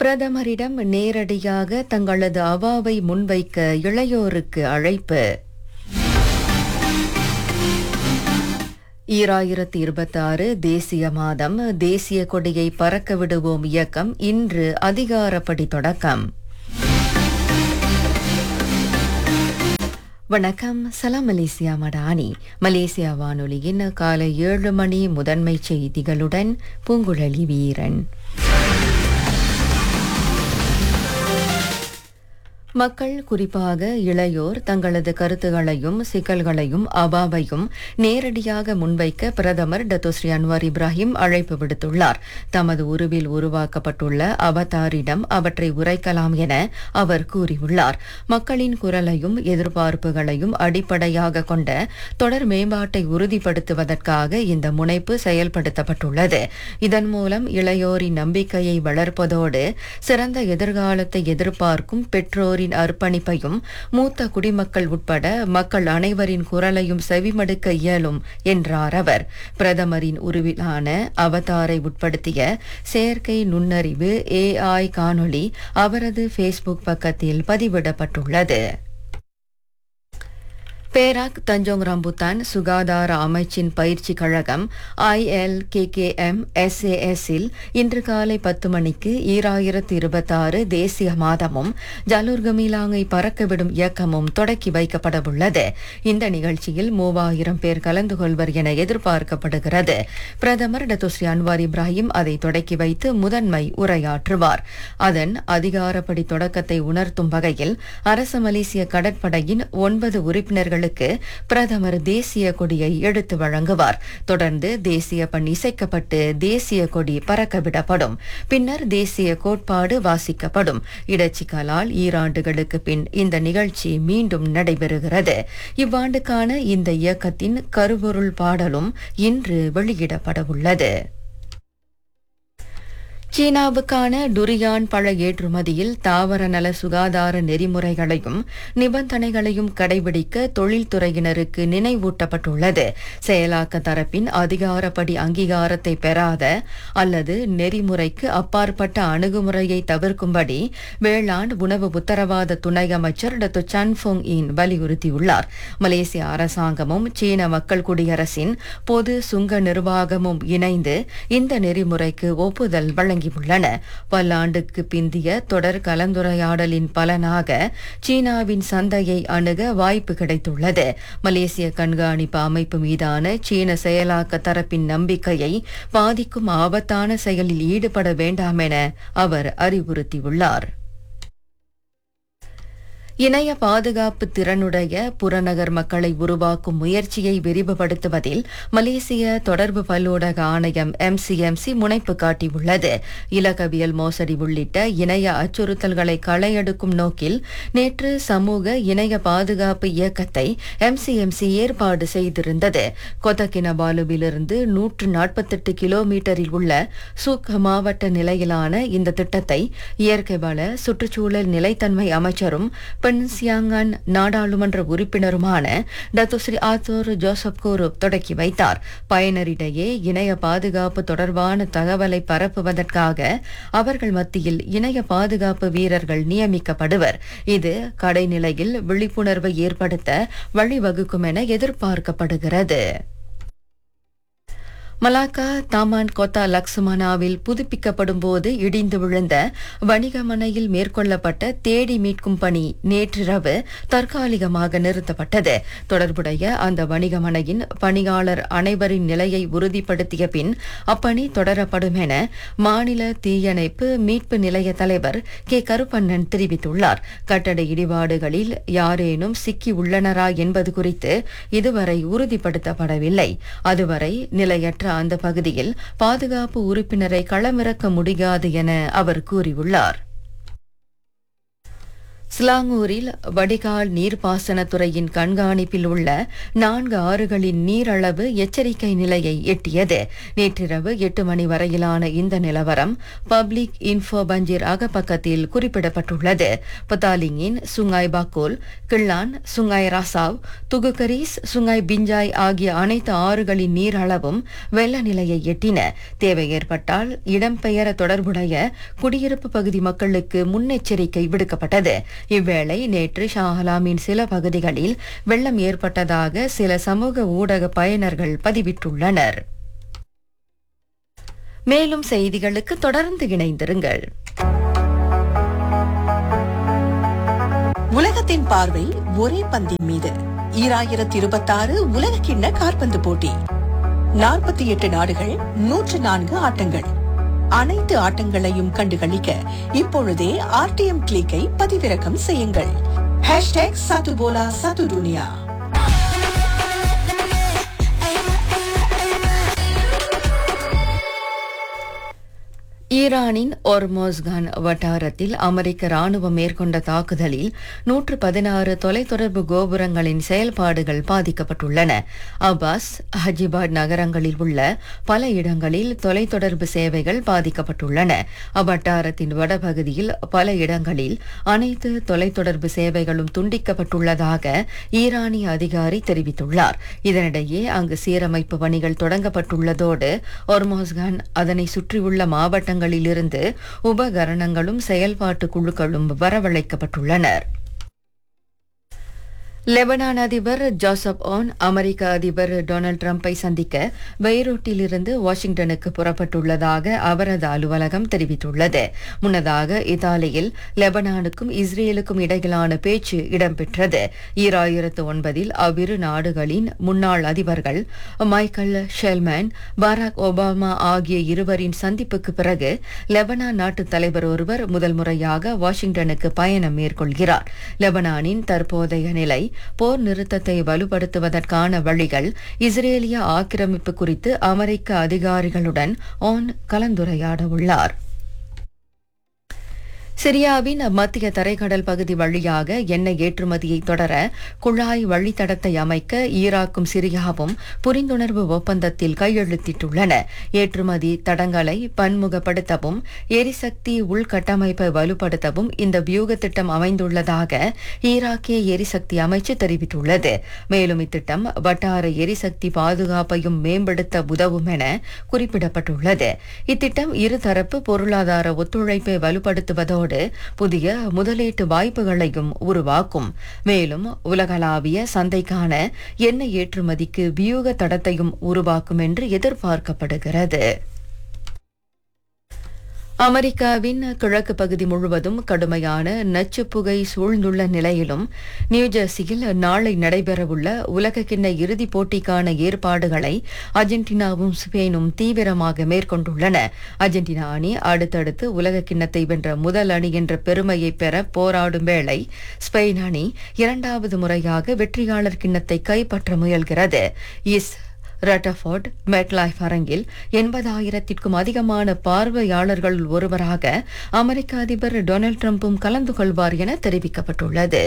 பிரதமரிடம் நேரடியாக தங்களது அவாவை முன்வைக்க இளையோருக்கு அழைப்பு ஈராயிரத்தி இருபத்தாறு தேசிய மாதம் தேசிய கொடியை பறக்க விடுவோம் இயக்கம் இன்று அதிகாரப்படி தொடக்கம் வணக்கம் சலாம் மலேசியா மடானி மலேசியா வானொலியின் காலை ஏழு மணி முதன்மை செய்திகளுடன் பூங்குழலி வீரன் மக்கள் குறிப்பாக இளையோர் தங்களது கருத்துகளையும் சிக்கல்களையும் அபாவையும் நேரடியாக முன்வைக்க பிரதமர் டத்தோஸ்ரீ அன்வார் இப்ராஹிம் அழைப்பு விடுத்துள்ளார் தமது உருவில் உருவாக்கப்பட்டுள்ள அவதாரிடம் அவற்றை உரைக்கலாம் என அவர் கூறியுள்ளார் மக்களின் குரலையும் எதிர்பார்ப்புகளையும் அடிப்படையாக கொண்ட தொடர் மேம்பாட்டை உறுதிப்படுத்துவதற்காக இந்த முனைப்பு செயல்படுத்தப்பட்டுள்ளது இதன் மூலம் இளையோரின் நம்பிக்கையை வளர்ப்பதோடு சிறந்த எதிர்காலத்தை எதிர்பார்க்கும் பெற்றோரின் அவரின் அர்ப்பணிப்பையும் மூத்த குடிமக்கள் உட்பட மக்கள் அனைவரின் குரலையும் செவிமடுக்க இயலும் என்றார் அவர் பிரதமரின் உருவிலான அவதாரை உட்படுத்திய செயற்கை நுண்ணறிவு ஏஐ காணொளி அவரது ஃபேஸ்புக் பக்கத்தில் பதிவிடப்பட்டுள்ளது பேராக் தஞ்சோங் ரம்புத்தான் சுகாதார அமைச்சின் பயிற்சி கழகம் ஐஎல்கேகேஎம் எஸ்ஏஎஸ்ஸில் இன்று காலை பத்து மணிக்கு ஈராயிரத்து இருபத்தாறு தேசிய மாதமும் ஜலூர் கமிலாங்கை பறக்கவிடும் இயக்கமும் தொடக்கி வைக்கப்படவுள்ளது இந்த நிகழ்ச்சியில் மூவாயிரம் பேர் கலந்து கொள்வர் என எதிர்பார்க்கப்படுகிறது பிரதமர் டத்துஸ்ரீ அன்வார் இப்ராஹிம் அதை தொடக்கி வைத்து முதன்மை உரையாற்றுவார் அதன் அதிகாரப்படி தொடக்கத்தை உணர்த்தும் வகையில் அரச மலேசிய கடற்படையின் ஒன்பது உறுப்பினர்களுக்கு பிரதமர் தேசிய கொடியை எடுத்து வழங்குவார் தொடர்ந்து தேசிய பண் இசைக்கப்பட்டு தேசிய கொடி பறக்கவிடப்படும் பின்னர் தேசிய கோட்பாடு வாசிக்கப்படும் இடச்சிக்கலால் ஈராண்டுகளுக்கு பின் இந்த நிகழ்ச்சி மீண்டும் நடைபெறுகிறது இவ்வாண்டுக்கான இந்த இயக்கத்தின் கருபொருள் பாடலும் இன்று வெளியிடப்படவுள்ளது சீனாவுக்கான டுரியான் பழ ஏற்றுமதியில் தாவர நல சுகாதார நெறிமுறைகளையும் நிபந்தனைகளையும் கடைபிடிக்க தொழில்துறையினருக்கு நினைவூட்டப்பட்டுள்ளது செயலாக்க தரப்பின் அதிகாரப்படி அங்கீகாரத்தை பெறாத அல்லது நெறிமுறைக்கு அப்பாற்பட்ட அணுகுமுறையை தவிர்க்கும்படி வேளாண் உணவு உத்தரவாத துணை அமைச்சர் டத்து சன்ஃபோங் இன் வலியுறுத்தியுள்ளார் மலேசிய அரசாங்கமும் சீன மக்கள் குடியரசின் பொது சுங்க நிர்வாகமும் இணைந்து இந்த நெறிமுறைக்கு ஒப்புதல் வழங்கி வழங்கியுள்ளன பல்லாண்டுக்கு பிந்திய தொடர் கலந்துரையாடலின் பலனாக சீனாவின் சந்தையை அணுக வாய்ப்பு கிடைத்துள்ளது மலேசிய கண்காணிப்பு அமைப்பு மீதான சீன செயலாக்க தரப்பின் நம்பிக்கையை பாதிக்கும் ஆபத்தான செயலில் ஈடுபட வேண்டாம் என அவர் அறிவுறுத்தியுள்ளார் இணைய பாதுகாப்பு திறனுடைய புறநகர் மக்களை உருவாக்கும் முயற்சியை விரிவுபடுத்துவதில் மலேசிய தொடர்பு பல்லூடக ஆணையம் எம்சிஎம்சி முனைப்பு காட்டியுள்ளது இலக்கவியல் மோசடி உள்ளிட்ட இணைய அச்சுறுத்தல்களை களையெடுக்கும் நோக்கில் நேற்று சமூக இணைய பாதுகாப்பு இயக்கத்தை எம்சிஎம்சி ஏற்பாடு செய்திருந்தது கொத்தகினபாலுவிலிருந்து நூற்று நாற்பத்தெட்டு கிலோமீட்டரில் உள்ள சூக் மாவட்ட நிலையிலான இந்த திட்டத்தை இயற்கை வள சுற்றுச்சூழல் நிலைத்தன்மை அமைச்சரும் பென் சியாங்கன் நாடாளுமன்ற உறுப்பினருமான டத்துஸ்ரீ ஆத்தோர் ஜோசப் கோரூப் தொடக்கி வைத்தார் பயனரிடையே இணைய பாதுகாப்பு தொடர்பான தகவலை பரப்புவதற்காக அவர்கள் மத்தியில் இணைய பாதுகாப்பு வீரர்கள் நியமிக்கப்படுவர் இது கடைநிலையில் விழிப்புணர்வை ஏற்படுத்த வழிவகுக்கும் என எதிர்பார்க்கப்படுகிறது மலாக்கா தாமான் கோத்தா லக்சுமனாவில் புதுப்பிக்கப்படும் போது இடிந்து விழுந்த வணிகமனையில் மேற்கொள்ளப்பட்ட தேடி மீட்கும் பணி நேற்றிரவு தற்காலிகமாக நிறுத்தப்பட்டது தொடர்புடைய அந்த வணிகமனையின் பணியாளர் அனைவரின் நிலையை உறுதிப்படுத்திய பின் அப்பணி தொடரப்படும் என மாநில தீயணைப்பு மீட்பு நிலைய தலைவர் கே கருப்பண்ணன் தெரிவித்துள்ளார் கட்டட இடிபாடுகளில் யாரேனும் சிக்கி உள்ளனரா என்பது குறித்து இதுவரை உறுதிப்படுத்தப்படவில்லை அதுவரை நிலையற்ற அந்த பகுதியில் பாதுகாப்பு உறுப்பினரை களமிறக்க முடியாது என அவர் கூறியுள்ளார் ஸ்லாங்கூரில் வடிகால் நீர்ப்பாசனத்துறையின் கண்காணிப்பில் உள்ள நான்கு ஆறுகளின் நீரளவு எச்சரிக்கை நிலையை எட்டியது நேற்றிரவு எட்டு மணி வரையிலான இந்த நிலவரம் பப்ளிக் இன்ஃபோ பஞ்சீர் அகப்பக்கத்தில் குறிப்பிடப்பட்டுள்ளது பத்தாலிங்கின் Sungai Bakol Klang Sungai Rasau துகுகரீஸ் சுங்காய் பிஞ்சாய் ஆகிய அனைத்து ஆறுகளின் நீரளவும் வெள்ள நிலையை எட்டின தேவை ஏற்பட்டால் இடம்பெயர தொடர்புடைய குடியிருப்பு பகுதி மக்களுக்கு முன்னெச்சரிக்கை விடுக்கப்பட்டது இவ்வேளை நேற்று ஷாஹலாமின் சில பகுதிகளில் வெள்ளம் ஏற்பட்டதாக சில சமூக ஊடக பயனர்கள் பதிவிட்டுள்ளனர் மேலும் செய்திகளுக்கு தொடர்ந்து இணைந்திருங்கள் உலகத்தின் பார்வை ஒரே பந்தின் மீது ஈராயிரத்தி இருபத்தாறு உலக கிண்ண காற்பந்து போட்டி நாற்பத்தி எட்டு நாடுகள் நூற்று நான்கு ஆட்டங்கள் அனைத்து ஆட்டங்களையும் கண்டுகளிக்க இப்பொழுதே ஆர்டிஎம் கிளிக்கை பதிவிறக்கம் செய்யுங்கள் ஹேஷ்டேக் சத்துபோலா சத்து துனியா ஈரானின் ஒர்மோஸ்கான் வட்டாரத்தில் அமெரிக்க ராணுவம் மேற்கொண்ட தாக்குதலில் நூற்று பதினாறு தொலைத்தொடர்பு கோபுரங்களின் செயல்பாடுகள் பாதிக்கப்பட்டுள்ளன அப்பாஸ் ஹஜிபாட் நகரங்களில் உள்ள பல இடங்களில் தொலைத்தொடர்பு சேவைகள் பாதிக்கப்பட்டுள்ளன அவ்வட்டாரத்தின் வடபகுதியில் பல இடங்களில் அனைத்து தொலைத்தொடர்பு சேவைகளும் துண்டிக்கப்பட்டுள்ளதாக ஈரானிய அதிகாரி தெரிவித்துள்ளார் இதனிடையே அங்கு சீரமைப்பு பணிகள் தொடங்கப்பட்டுள்ளதோடு ஒர்மோஸ்கான் அதனை சுற்றியுள்ள மாவட்டங்கள் மாவட்டங்களிலிருந்து உபகரணங்களும் செயல்பாட்டு குழுக்களும் வரவழைக்கப்பட்டுள்ளனர் லெபனான் அதிபர் ஜோசப் ஓன் அமெரிக்க அதிபர் டொனால்டு டிரம்பை சந்திக்க பெய்ரூட்டிலிருந்து வாஷிங்டனுக்கு புறப்பட்டுள்ளதாக அவரது அலுவலகம் தெரிவித்துள்ளது முன்னதாக இத்தாலியில் லெபனானுக்கும் இஸ்ரேலுக்கும் இடையிலான பேச்சு இடம்பெற்றது ஈராயிரத்து ஒன்பதில் அவ்விரு நாடுகளின் முன்னாள் அதிபர்கள் மைக்கேல் ஷெல்மேன் பராக் ஒபாமா ஆகிய இருவரின் சந்திப்புக்கு பிறகு லெபனான் நாட்டு தலைவர் ஒருவர் முதல் முறையாக வாஷிங்டனுக்கு பயணம் மேற்கொள்கிறார் லெபனானின் தற்போதைய நிலை போர் நிறுத்தத்தை வலுப்படுத்துவதற்கான வழிகள் இஸ்ரேலிய ஆக்கிரமிப்பு குறித்து அமெரிக்க அதிகாரிகளுடன் ஆன் கலந்துரையாட உள்ளார் சிரியாவின் மத்திய தரைக்கடல் பகுதி வழியாக எண்ணெய் ஏற்றுமதியை தொடர குழாய் வழித்தடத்தை அமைக்க ஈராக்கும் சிரியாவும் புரிந்துணர்வு ஒப்பந்தத்தில் கையெழுத்திட்டுள்ளன ஏற்றுமதி தடங்களை பன்முகப்படுத்தவும் எரிசக்தி உள்கட்டமைப்பை வலுப்படுத்தவும் இந்த வியூக திட்டம் அமைந்துள்ளதாக ஈராக்கிய எரிசக்தி அமைச்சு தெரிவித்துள்ளது மேலும் இத்திட்டம் வட்டார எரிசக்தி பாதுகாப்பையும் மேம்படுத்த உதவும் என குறிப்பிடப்பட்டுள்ளது இத்திட்டம் இருதரப்பு பொருளாதார ஒத்துழைப்பை வலுப்படுத்துவதோடு இதோடு புதிய முதலீட்டு வாய்ப்புகளையும் உருவாக்கும் மேலும் உலகளாவிய சந்தைக்கான எண்ணெய் ஏற்றுமதிக்கு வியூக தடத்தையும் உருவாக்கும் என்று எதிர்பார்க்கப்படுகிறது அமெரிக்காவின் கிழக்கு பகுதி முழுவதும் கடுமையான நச்சுப்புகை சூழ்ந்துள்ள நிலையிலும் நியூஜெர்சியில் நாளை நடைபெறவுள்ள உலகக்கிண்ண இறுதிப் போட்டிக்கான ஏற்பாடுகளை அர்ஜென்டினாவும் ஸ்பெயினும் தீவிரமாக மேற்கொண்டுள்ளன அர்ஜென்டினா அணி அடுத்தடுத்து உலகக்கிண்ணத்தை வென்ற முதல் அணி என்ற பெருமையை பெற போராடும் வேளை ஸ்பெயின் அணி இரண்டாவது முறையாக வெற்றியாளர் கிண்ணத்தை கைப்பற்ற முயல்கிறது இஸ் ரட்டஃபோர்ட் மெட்லைஃப் அரங்கில் எண்பதாயிரத்திற்கும் அதிகமான பார்வையாளர்கள் ஒருவராக அமெரிக்க அதிபர் டொனால்டு டிரம்பும் கலந்து கொள்வார் என தெரிவிக்கப்பட்டுள்ளது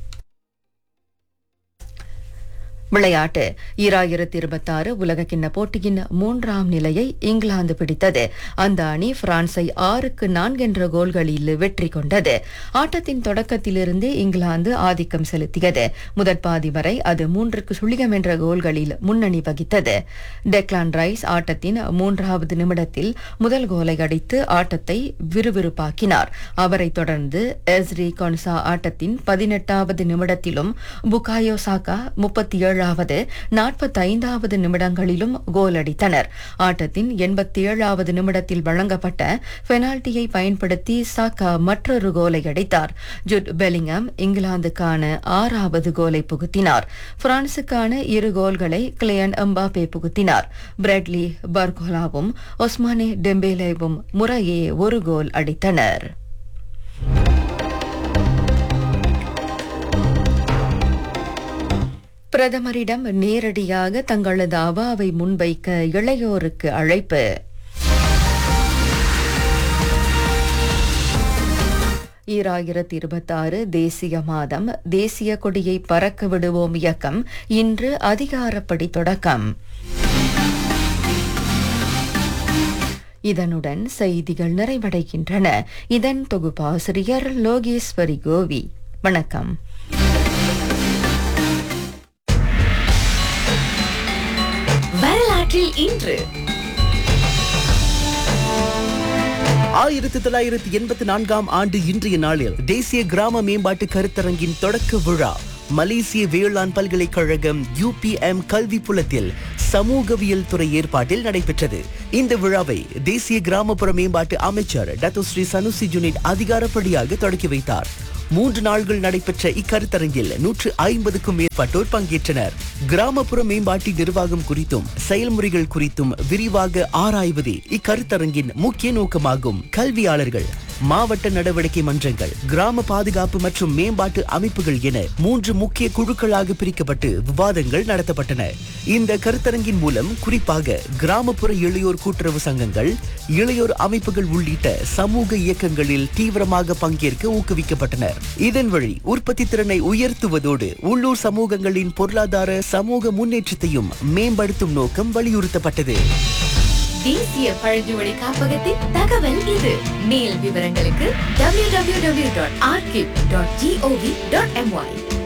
விளையாட்டு ஈராயிரத்தி இருபத்தாறு உலகக்கிண்ண போட்டியின் மூன்றாம் நிலையை இங்கிலாந்து பிடித்தது அந்த அணி பிரான்சை ஆறுக்கு நான்கு என்ற கோல்களில் வெற்றி கொண்டது ஆட்டத்தின் தொடக்கத்திலிருந்து இங்கிலாந்து ஆதிக்கம் செலுத்தியது முதற் பாதி வரை அது மூன்றுக்கு சுழியம் என்ற கோல்களில் முன்னணி வகித்தது டெக்லான் ரைஸ் ஆட்டத்தின் மூன்றாவது நிமிடத்தில் முதல் கோலை அடித்து ஆட்டத்தை விறுவிறுப்பாக்கினார் அவரைத் தொடர்ந்து எஸ்ரி கொன்சா ஆட்டத்தின் பதினெட்டாவது நிமிடத்திலும் புகாயோ சாக்கா முப்பத்தி ஏழாவது நாற்பத்தைந்தாவது நிமிடங்களிலும் கோல் அடித்தனர் ஆட்டத்தின் எண்பத்தி ஏழாவது நிமிடத்தில் வழங்கப்பட்ட பெனால்டியை பயன்படுத்தி சாக்கா மற்றொரு கோலை அடித்தார் ஜுட் பெலிங்ஹாம் இங்கிலாந்துக்கான ஆறாவது கோலை புகுத்தினார் பிரான்சுக்கான இரு கோல்களை கிளியன் எம்பாபே புகுத்தினார் பிரெட்லி பர்கோலாவும் ஒஸ்மானே டெம்பேலேவும் முறையே ஒரு கோல் அடித்தனர் பிரதமரிடம் நேரடியாக தங்களது அவாவை முன்வைக்க இளையோருக்கு அழைப்பு ஈராயிரத்தி இருபத்தாறு தேசிய மாதம் தேசிய கொடியை பறக்க விடுவோம் இயக்கம் இன்று அதிகாரப்படி தொடக்கம் இதனுடன் செய்திகள் நிறைவடைகின்றன இதன் தொகுப்பாசிரியர் லோகேஸ்வரி கோவி வணக்கம் வரலாற்றில் இன்று ஆயிரத்தி தொள்ளாயிரத்தி எண்பத்தி நான்காம் ஆண்டு இன்றைய நாளில் தேசிய கிராம மேம்பாட்டு கருத்தரங்கின் தொடக்க விழா மலேசிய வேளாண் பல்கலைக்கழகம் யூபிஎம் கல்வி புலத்தில் சமூகவியல் துறை ஏற்பாட்டில் நடைபெற்றது இந்த விழாவை தேசிய கிராமப்புற மேம்பாட்டு அமைச்சர் டத்தோ ஸ்ரீ சனுசி ஜுனிட் அதிகாரப்படியாக தொடக்கி வைத்தார் மூன்று நாள்கள் நடைபெற்ற இக்கருத்தரங்கில் நூற்று ஐம்பதுக்கும் மேற்பட்டோர் பங்கேற்றனர் கிராமப்புற மேம்பாட்டு நிர்வாகம் குறித்தும் செயல்முறைகள் குறித்தும் விரிவாக ஆராய்வதே இக்கருத்தரங்கின் முக்கிய நோக்கமாகும் கல்வியாளர்கள் மாவட்ட நடவடிக்கை மன்றங்கள் கிராம பாதுகாப்பு மற்றும் மேம்பாட்டு அமைப்புகள் என மூன்று முக்கிய குழுக்களாக பிரிக்கப்பட்டு விவாதங்கள் நடத்தப்பட்டன இந்த கருத்தரங்கின் மூலம் குறிப்பாக கிராமப்புற இளையோர் கூட்டுறவு சங்கங்கள் இளையோர் அமைப்புகள் உள்ளிட்ட சமூக இயக்கங்களில் தீவிரமாக பங்கேற்க ஊக்குவிக்கப்பட்டனர் இதன் வழி உற்பத்தி திறனை உயர்த்துவதோடு உள்ளூர் சமூகங்களின் பொருளாதார சமூக முன்னேற்றத்தையும் மேம்படுத்தும் நோக்கம் வலியுறுத்தப்பட்டது தேசிய பழங்குடி காப்பகத்தின் தகவல் இது மேல் விவரங்களுக்கு www.archive.gov.my